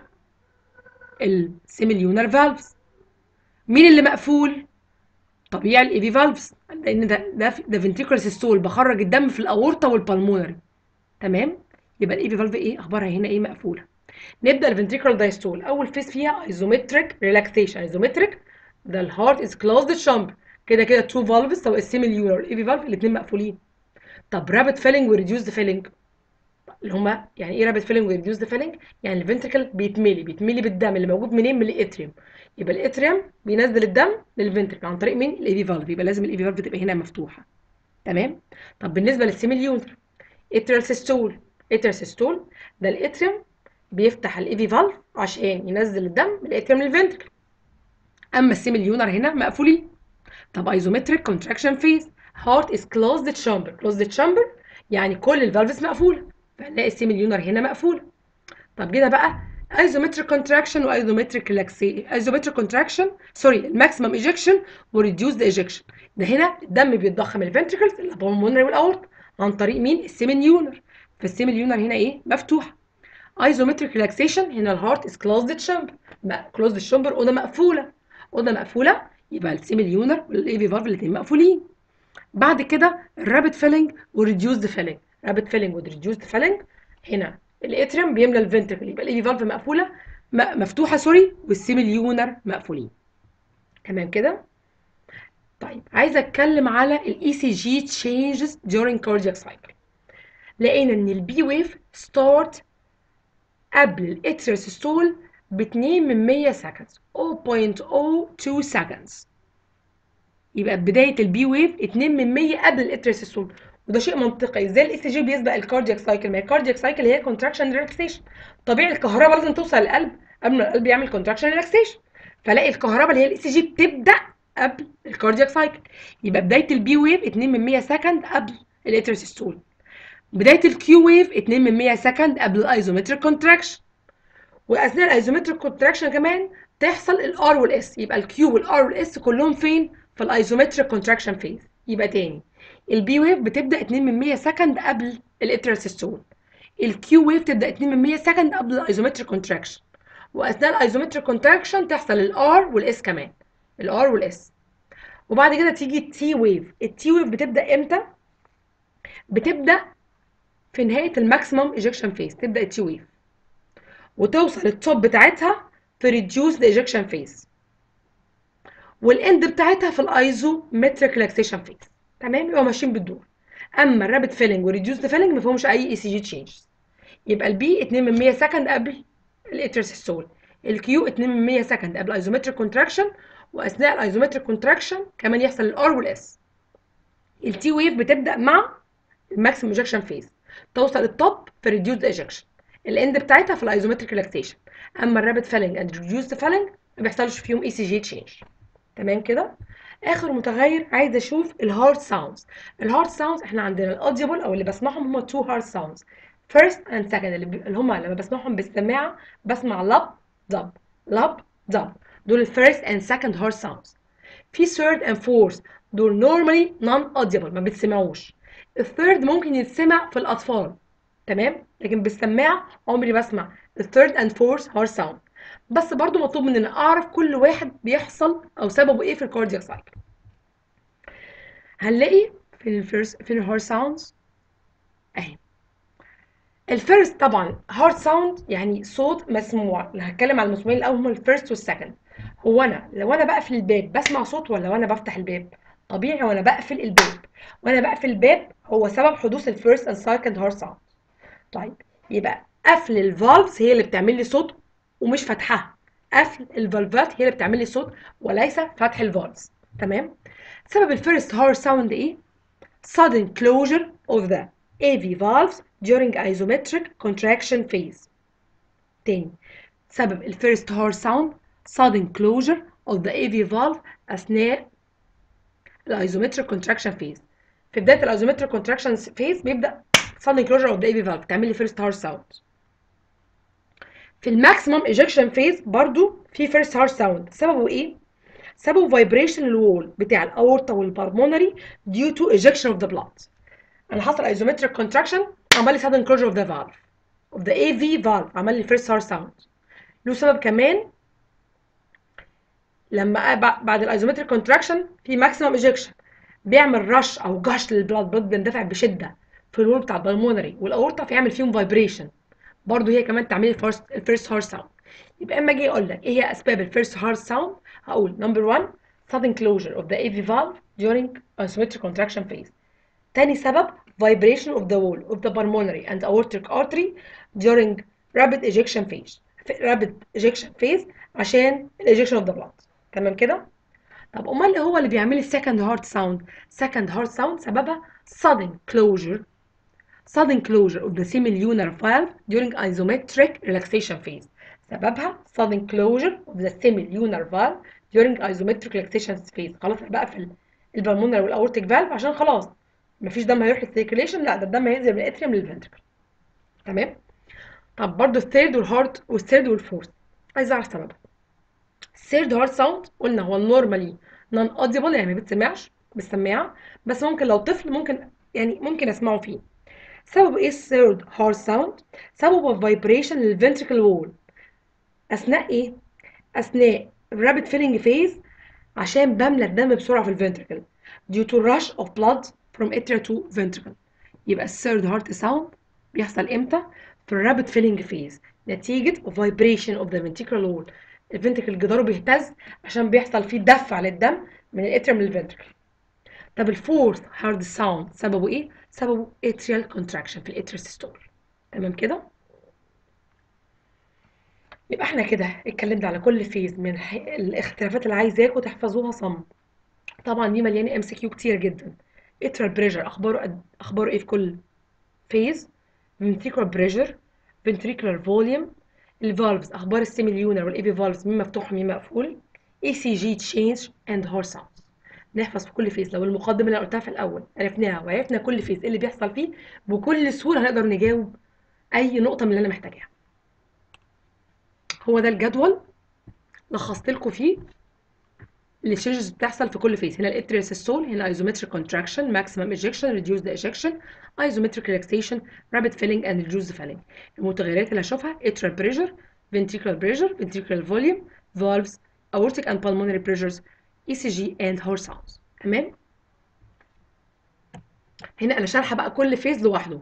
السيميليونر فالفز مين اللي مقفول طبيعي الايفي فالفز لان ده ده ده فنتريكل سيستول بخرج الدم في الاورتا والبلمونري تمام يبقى الايفي فالف ايه اخبارها هنا ايه مقفوله نبدا الفنتريكل دايستول اول فيز فيها ايزومتريك ريلاكسيشن ايزومتريك ده الهارت از كلوزد شامبر كده كده تو فالفز سواء السيميليونر والايفي فالف الاثنين مقفولين طب رابid فيلينج وريديوسد فيلينج اللي هما يعني ايه رابid فيلينج وريديوسد فيلينج يعني الفنتركل بيتملي بيتملي بالدم اللي موجود منين من الاتريوم يبقى الاتريوم بينزل الدم للفنتركل عن طريق مين الايفي فالف يبقى لازم الايفي فالف تبقى هنا مفتوحه تمام طب بالنسبه للسيميليونر اتريال سيستول اتر سيستول ده الاتريوم بيفتح الايفي فالف عشان ينزل الدم من الاتريوم للفنتركل اما السيميليونر هنا مقفولين طب ايزومتريك كونتراكشن فيز هارت از كلوزد تشامبر كلوزد تشامبر يعني كل الفالفز مقفوله فنلاقي السيميليونر هنا مقفوله طب كده بقى ايزومتريك كونتراكشن وايزومتريك ريلاكسي ايزومتريك كونتراكشن سوري الماكسيمم ايجكشن وريديوسد ايجكشن ده هنا الدم بيتضخم الفنتركلز البلمونري والاورت عن طريق مين السيميليونر فالسيميليونر هنا ايه مفتوحه ايزومتريك ريلاكسيشن هنا الهارت از كلوزد تشامبر كلوزد تشامبر اوضه مقفوله اوضه مقفوله يبقى السيميليونر والايفي فالف الاثنين مقفولين بعد كده الرابid فيلنج والريديوسد فيلنج رابid فيلنج والريديوسد فيلنج هنا الاتريوم بيملى الفنتركل يبقى الايفي فالف مقفوله مفتوحه سوري والسيميليونر مقفولين تمام كده طيب عايزه اتكلم على الاي سي جي تشينجز during cardiac cycle لقينا ان البي ويف ستارت قبل الاتريال سيستول ب 2 من 100 سكند 0.02 seconds يبقى بدايه البي ويف 2 من 100 قبل الاتريال سيستول وده شيء منطقي ازاي الاي سي جي بيسبق الكاردياك سايكل ما هي الكاردياك سايكل هي كونتراكشن ريلاكسيشن طبيعي الكهرباء لازم توصل للقلب قبل ما القلب يعمل كونتراكشن ريلاكسيشن فلاقي الكهرباء اللي هي الاي سي جي بتبدا قبل الكاردياك سايكل يبقى بدايه البي ويف 2 من 100 سكند قبل الاتريال سيستول بدايه الكيو ويف 2 من 100 سكند قبل الايزومتريك كونتراكشن واثناء الايزومتريك كونتراكشن كمان تحصل الار والاس يبقى الكيو والار والاس كلهم فين في الايزومتريك كونتراكشن فيز يبقى تاني البي ويف بتبدا 2 من 100 سكند قبل الاتريال سيستول الكيو ويف تبدا 2 من 100 سكند قبل الايزومتريك كونتراكشن واثناء الايزومتريك كونتراكشن تحصل الار والاس كمان الار والاس وبعد كده تيجي التي ويف التي ويف بتبدا امتى بتبدا في نهايه الماكسيمم ايجكشن فيز تبدا التي ويف وتوصل التوب بتاعتها في ريديوسد ايجكشن فيز والاند بتاعتها في الايزومتريك ريلاكسيشن فيز تمام يبقوا ماشيين بالدور اما الرابid فيلنج والريديوسد فيلنج ما فيهمش اي اي سي جي تشينجز يبقى البي 2 من 100 سكند قبل الاترسيستول الكيو 2 من 100 سكند قبل الايزومتريك كونتراكشن واثناء الايزومتريك كونتراكشن كمان يحصل الار والاس التي ويف بتبدا مع الماكسيمم ايجكشن فيز توصل التوب في ريديوسد ايجكشن الاند بتاعتها في الايزومتريك ريلاكسيشن اما الرابid فيلنج اند ريديوسد فيلنج ما بيحصلش فيهم اي سي جي تشينج تمام كده اخر متغير عايزه اشوف الهارد ساوندز الهارد ساوندز احنا عندنا الاوديبل او اللي بسمعهم هم تو هارد ساوندز فيرست اند سكند اللي هم لما بسمعهم بالسماعه بسمع لب دب لب دب دول الفيرست اند سكند هارد ساوندز في ثيرد اند فورث دول نورمالي نون اوديبل ما بتسمعوش الثيرد ممكن يتسمع في الاطفال تمام لكن بالسماعه عمري بسمع الثيرد اند فورث هارد ساوند بس برضو مطلوب مننا اعرف كل واحد بيحصل او سببه ايه في الكاردياك سايكل هنلاقي في الفيرست في الهارد ساوندز اهي الفيرست طبعا هارد ساوند يعني صوت مسموع اللي هتكلم على المسموعين الاول هم الفيرست والسكند هو انا لو انا بقفل الباب بسمع صوت ولا وانا بفتح الباب طبيعي وانا بقفل الباب وانا بقفل الباب هو سبب حدوث الفيرست اند سكند هارد ساوند طيب يبقى قفل الفالفز هي اللي بتعمل لي صوت ومش فتحها قفل الفالفات هي اللي بتعمل لي صوت وليس فتح الفالفز تمام سبب الفيرست هارد ساوند ايه sudden closure of the AV valves during isometric contraction phase تاني سبب الفيرست هارد ساوند sudden closure of the AV valve أثناء الايزومتريك contraction phase في بداية الايزومتريك contraction phase بيبدأ sudden closure of the AV valve تعمل لي فيرست هارد ساوند في الماكسيمم ايجكشن فيز برضو في فيرست هارد ساوند سببه ايه سببه فايبريشن الوول بتاع الاورطه والبلمونري due to ejection of the blood انا حصل ايزومتريك كونتراكشن عمل لي sudden closure of the valve of the AV valve عمل لي فيرست هارد ساوند له سبب كمان لما بعد الايزومتريك كونتراكشن في ماكسيمم ايجكشن بيعمل رش او جش للبلاد بلاد بيندفع بشده في الوول بتاع البلمونري والاورطه فيعمل فيهم فايبريشن برضه هي كمان تعمل الفيرست الفيرست هارد ساوند يبقى اما اجي اقول لك ايه هي اسباب الفيرست هارد ساوند هقول نمبر 1 sudden closure of the AV valve during isometric contraction phase تاني سبب vibration of the wall of the pulmonary and aortic artery during rapid ejection phase rapid ejection phase عشان ejection of the blood تمام كده طب امال اللي هو اللي بيعمل لي second heart sound second heart sound سببها sudden closure sudden closure of the semilunar valve during isometric relaxation phase سببها sudden closure of the semilunar valve during isometric relaxation phase خلاص بقى في البلمونر والاورتيك فالف عشان خلاص مفيش دم هيروح للسيركيليشن لا ده الدم هينزل من الاتريوم للفنتركل تمام طب برضو الثيرد والهارت والثيرد والفورث عايز اعرف سببها الثيرد هارت ساوند قلنا هو نورمالي نون اوديبل يعني ما بتسمعش بالسماعه بس ممكن لو طفل ممكن يعني ممكن اسمعه فيه سببه ايه الثيرد هارت ساوند سببه فايبريشن للفنتركل وول اثناء ايه اثناء الرابid filling phase عشان بملى الدم بسرعه في الفنتركل due to rush of blood from atria to ventricle يبقى الثيرد هارت ساوند بيحصل امتى في الرابid filling phase نتيجة vibration of the ventricular wall الفنتركل جداره بيهتز عشان بيحصل فيه دفع للدم من الاتريوم للفنتركل طب الفورث هارد ساوند سببه ايه؟ سببه atrial contraction في الاتريال سيستول تمام كده؟ يبقى احنا كده اتكلمنا على كل فيز من الاختلافات اللي عايزاكم تحفظوها صم طبعا دي مليانه ام سي كيو كتير جدا اترال بريشر اخباره قد اخباره ايه في كل فيز ventricular بريشر ventricular فوليوم الفالفز اخبار السيميليونر والايبي فالفز مين مفتوح ومين مقفول اي سي جي تشينج اند هور ساوندز نحفظ في كل فيز لو المقدمه اللي قلتها في الاول عرفناها وعرفنا كل فيز ايه اللي بيحصل فيه بكل سهوله هنقدر نجاوب اي نقطه من اللي انا محتاجاها هو ده الجدول لخصت لكم فيه التشينجز بتحصل في كل فيز هنا الاتريال سيستول هنا ايزومتريك كونتراكشن ماكسيمم ايجكشن ريديوسد ايجكشن ايزومتريك ريلاكسيشن رابيد فيلينج اند ريديوسد فيلينج المتغيرات اللي هشوفها اتريال بريشر ventricular pressure ventricular volume valves aortic and pulmonary pressures ECG and heart sounds تمام هنا انا شارحه بقى كل فيز لوحده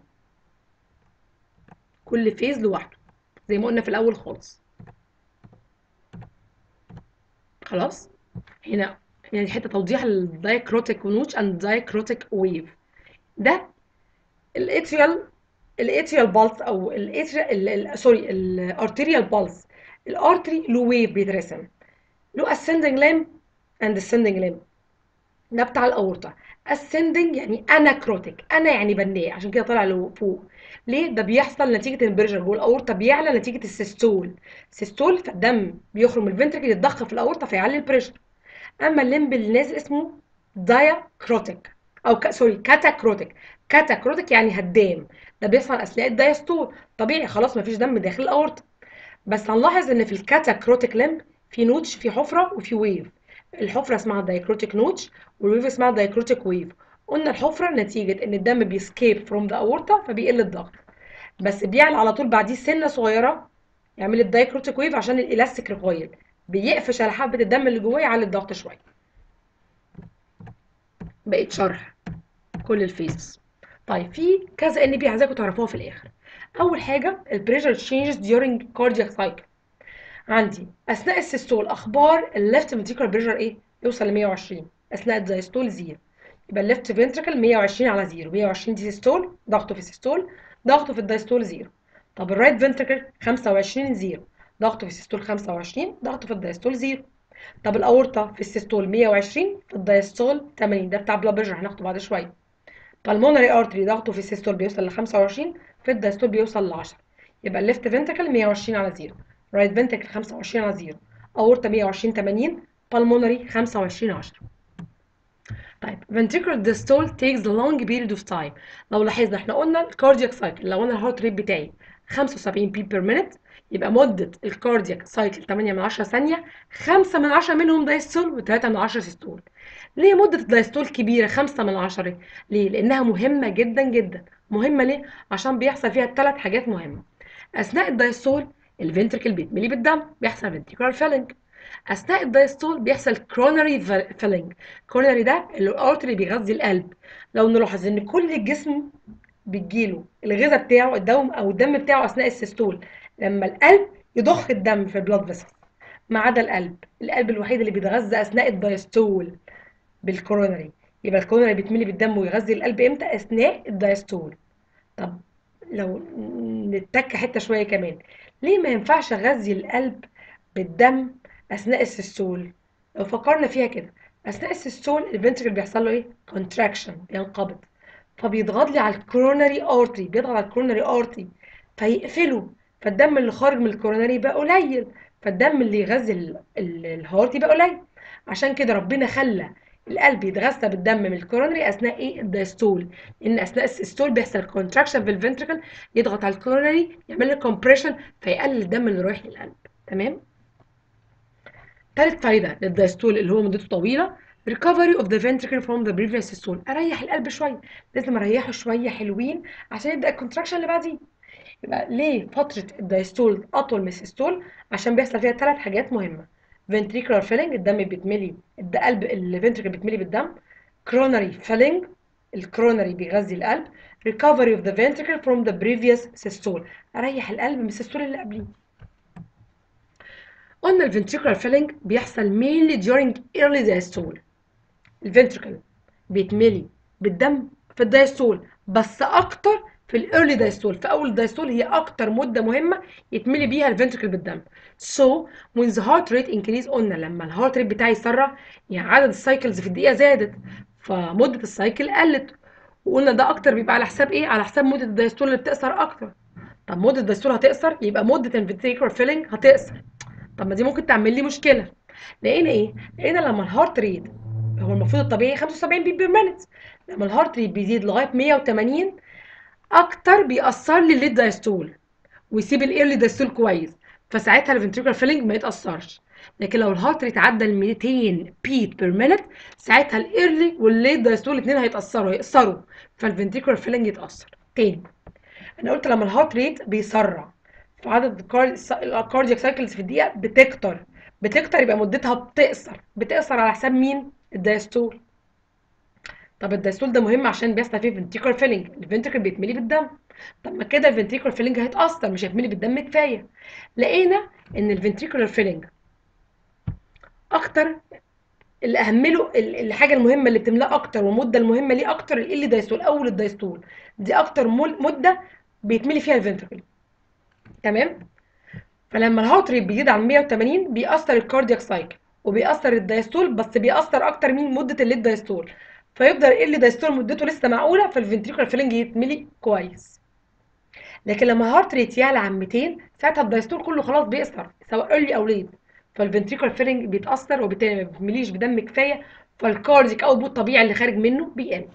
كل فيز لوحده زي ما قلنا في الاول خالص خلاص هنا يعني حته توضيح الدايكروتيك نوتش اند دايكروتيك ويف ده الاتريال الاتريال بالس او الاتريال سوري الارتريال بالس الارتري له ويف بيترسم له ascending limb and descending limb ده بتاع الاورطه ascending يعني اناكروتيك انا يعني بناء عشان كده طالع لفوق ليه ده بيحصل نتيجه البريشر جوه الاورطه بيعلى نتيجه السيستول السيستول فالدم بيخرج من الفنتركل يتضخ في الاورطه فيعلي البريشر اما الليمب اللي نازل اسمه دايكروتيك او ك... سوري كاتاكروتيك كاتاكروتيك يعني هدام ده بيحصل اثناء الدايستول طبيعي خلاص مفيش دم داخل الاورطه بس هنلاحظ ان في الكاتاكروتيك ليمب في نوتش في حفره وفي ويف الحفره اسمها دايكروتيك نوتش والويف اسمها دايكروتيك ويف قلنا الحفره نتيجه ان الدم بيسكيب فروم ذا اورتا فبيقل الضغط بس بيعلى على طول بعديه سنه صغيره يعمل الدايكروتيك ويف عشان الالاستيك ريكويل بيقفش على حبه الدم اللي جواه يعلي الضغط شويه بقيت شرح كل الفيزز طيب في كذا ان بي عايزاكم تعرفوها في الاخر اول حاجه البريشر تشينجز during cardiac cycle عندي اثناء السيستول اخبار الليفت فنتريكولار بريشر ايه يوصل ل 120 اثناء الدايستول زيرو يبقى الليفت فنتريكل 120 على زيرو 120 دي سيستول ضغطه في السيستول ضغطه في الدايستول زيرو طب الرايت فنتريكل 25 زيرو ضغطه في السيستول 25 ضغطه في الدايستول زيرو طب الاورطه في السيستول 120 في الدايستول 80 ده بتاع بلاد بريشر هناخده بعد شويه بالمونري ارتري ضغطه في السيستول بيوصل ل 25 في الدايستول بيوصل ل 10 يبقى الليفت فنتريكل 120 على زيرو رايت فنتريكل 25 على زيرو اورطه 120 80 بالمونري 25 10 طيب ventricular systole takes a long period of time لو لاحظنا احنا قلنا الكاردياك سايكل لو انا الهارت ريت بتاعي 75 بي بير مينت يبقى مدة الكاردياك سايكل 8 من 10 ثانية 5 من 10 منهم دايستول و3 من 10 سيستول ليه مدة الدايستول كبيرة 5 من 10 ليه؟ لأنها مهمة جدا جدا مهمة ليه؟ عشان بيحصل فيها ثلاث حاجات مهمة أثناء الدايستول الفنتركل بيتملي بالدم بيحصل ventricular filling اثناء الدايستول بيحصل كرونري فيلينج كرونري ده اللي الارتري بيغذي القلب لو نلاحظ ان كل الجسم بتجيله الغذاء بتاعه الدم او الدم بتاعه اثناء السيستول لما القلب يضخ الدم في البلاد فيسل ما عدا القلب القلب الوحيد اللي بيتغذى اثناء الدايستول بالكورونري يبقى الكورونري بيتملي بالدم ويغذي القلب امتى اثناء الدايستول طب لو نتك حته شويه كمان ليه ما ينفعش اغذي القلب بالدم اثناء السيستول لو فكرنا فيها كده اثناء السيستول الفنتركل بيحصل له ايه كونتراكشن بينقبض فبيضغط لي على الكوروناري ارتري بيضغط على الكوروناري ارتري فيقفله فالدم اللي خارج من الكوروناري يبقى قليل فالدم اللي يغذي ال- ال- الهارت يبقى قليل عشان كده ربنا خلى القلب يتغذى بالدم من الكورونري اثناء ايه الدايستول لان اثناء السيستول بيحصل كونتراكشن في الفنتركل يضغط على الكورونري يعمل له كومبريشن فيقلل الدم اللي رايح للقلب تمام تالت فايده للدايستول اللي هو مدته طويله recovery of the ventricle from the previous systole اريح القلب شويه لازم اريحه شويه حلوين عشان يبدا الكونتراكشن اللي بعديه يبقى ليه فتره الدايستول اطول من السيستول عشان بيحصل فيها ثلاث حاجات مهمه ventricular filling الدم بيتملي القلب الفنتركل بيتملي بالدم coronary filling الكرونري بيغذي القلب recovery of the ventricle from the previous systole اريح القلب من السيستول اللي قبليه قلنا الفنتريكولار فيلينج بيحصل mainly during early diastole الفنتركل بيتملي بالدم في الدايستول بس اكتر في الايرلي دايستول في اول دايستول هي اكتر مده مهمه يتملي بيها الفنتركل بالدم so when the heart rate increase قلنا لما الهارت ريت بتاعي يسرع يعني عدد السايكلز في الدقيقه زادت فمده السايكل قلت وقلنا ده اكتر بيبقى على حساب ايه على حساب مده الدايستول اللي بتقصر اكتر طب مده الدايستول هتقصر يبقى مده الفنتريكولار فيلينج هتقصر طب ما دي ممكن تعمل لي مشكله لقينا ايه لقينا لما الهارت ريت هو المفروض الطبيعي 75 بيت بير مينت لما الهارت ريت بيزيد لغايه 180 اكتر بيأثر لي الليد دايستول ويسيب الايرلي دايستول كويس فساعتها الفنتريكولار فيلينج ما يتأثرش لكن لو الهارت ريت عدى ال 200 بيت بير مينت ساعتها الايرلي والليد دايستول الاثنين هيتأثروا هيقصروا فالفنتريكولار فيلينج يتأثر تاني انا قلت لما الهارت ريت بيسرع فعدد الكاردياك سايكلز في الدقيقه بتكتر بتكتر يبقى مدتها بتقصر بتقصر على حساب مين الدايستول طب الدايستول ده مهم عشان بيحصل فيه فنتريكولار فيلينج الفنتريكل بيتملي بالدم طب ما كده الفنتريكولار فيلينج هيتاثر مش هيتملي بالدم كفايه لقينا ان الفنتريكولار فيلينج اكتر اللي اهمله ال- الحاجه المهمه اللي بتملاه اكتر والمده المهمه ليه اكتر ال دايستول اول الدايستول دي اكتر مل- مده بيتملي فيها الفنتريكل تمام فلما الهارت ريت بيزيد عن 180 بيأثر الكاردياك سايكل وبيأثر الدايستول بس بيأثر اكتر من مده الليد دايستول فيفضل اللي دايستول مدته لسه معقوله فالفنتريكولار فيلنج يتملي كويس لكن لما الهارت ريت يعلى عن 200 ساعتها الدايستول كله خلاص بيقصر سواء ايرلي او ليد فالفنتريكولار فيلنج بيتأثر وبالتالي ما بيتمليش بدم كفايه فالكارديك اوتبوت الطبيعي اللي خارج منه بيقل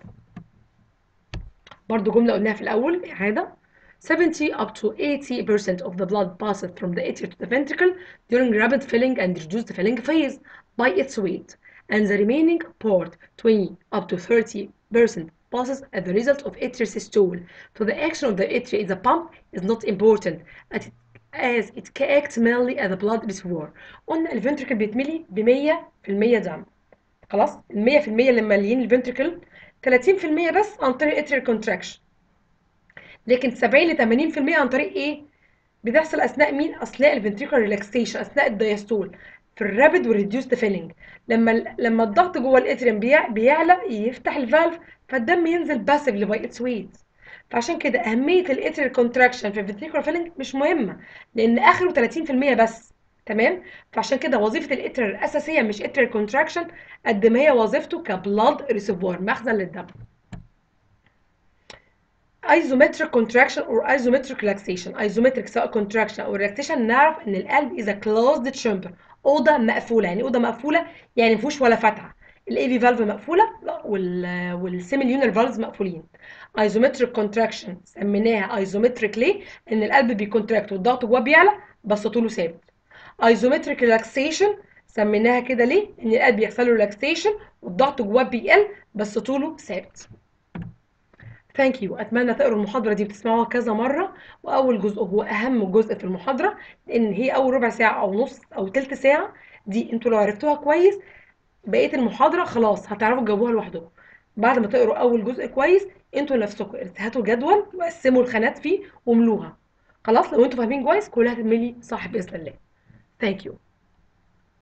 برضو جمله قلناها في الاول اعاده 70 up to 80% of the blood passes from the atria to the ventricle during rapid filling and reduced filling phase by its weight, and the remaining part, 20 up to 30%, passes as the result of atrial systole. So the action of the atria in the pump is not important as it, as it acts mainly as a blood reservoir. قلنا الفنتركل بيتملي ب 100% دم. خلاص؟ ال 100% اللي ماليين الفنتركل 30% بس عن طريق atrial contraction. لكن 70 ل 80% عن طريق ايه؟ بتحصل اثناء مين؟ اثناء الفنتريكولار ريلاكسيشن اثناء الدايستول في الرابid والريديوسد فيلينج لما لما الضغط جوه الاتريم بيع- بيعلى يفتح الفالف فالدم ينزل باسفلي باي اتس ويت فعشان كده اهميه الاتريال كونتراكشن في الفنتريكولار فيلينج مش مهمه لان اخره 30% بس تمام فعشان كده وظيفه الاتريال الاساسيه مش اتريال كونتراكشن قد ما هي وظيفته كبلاد ريسيفوار مخزن للدم isometric contraction or isometric relaxation isometric سواء contraction او relaxation نعرف ان القلب is a closed chamber اوضه مقفوله يعني اوضه مقفوله يعني ما فيهوش ولا فتحه الاي في فالف مقفوله لا وال والسيميليونر فالفز مقفولين isometric contraction سميناها isometric ليه ان القلب بيكونتراكت والضغط جواه بيعلى بس طوله ثابت isometric relaxation سميناها كده ليه ان القلب بيحصل له relaxation والضغط جواه بيقل بس طوله ثابت ثانك يو اتمنى تقروا المحاضره دي بتسمعوها كذا مره واول جزء هو اهم جزء في المحاضره لان هي اول ربع ساعه او نص او تلت ساعه دي انتوا لو عرفتوها كويس بقيه المحاضره خلاص هتعرفوا تجاوبوها لوحدكم بعد ما تقروا اول جزء كويس انتوا نفسكم هاتوا جدول وقسموا الخانات فيه واملوها خلاص لو انتوا فاهمين كويس كلها هتتملي صح باذن الله ثانك يو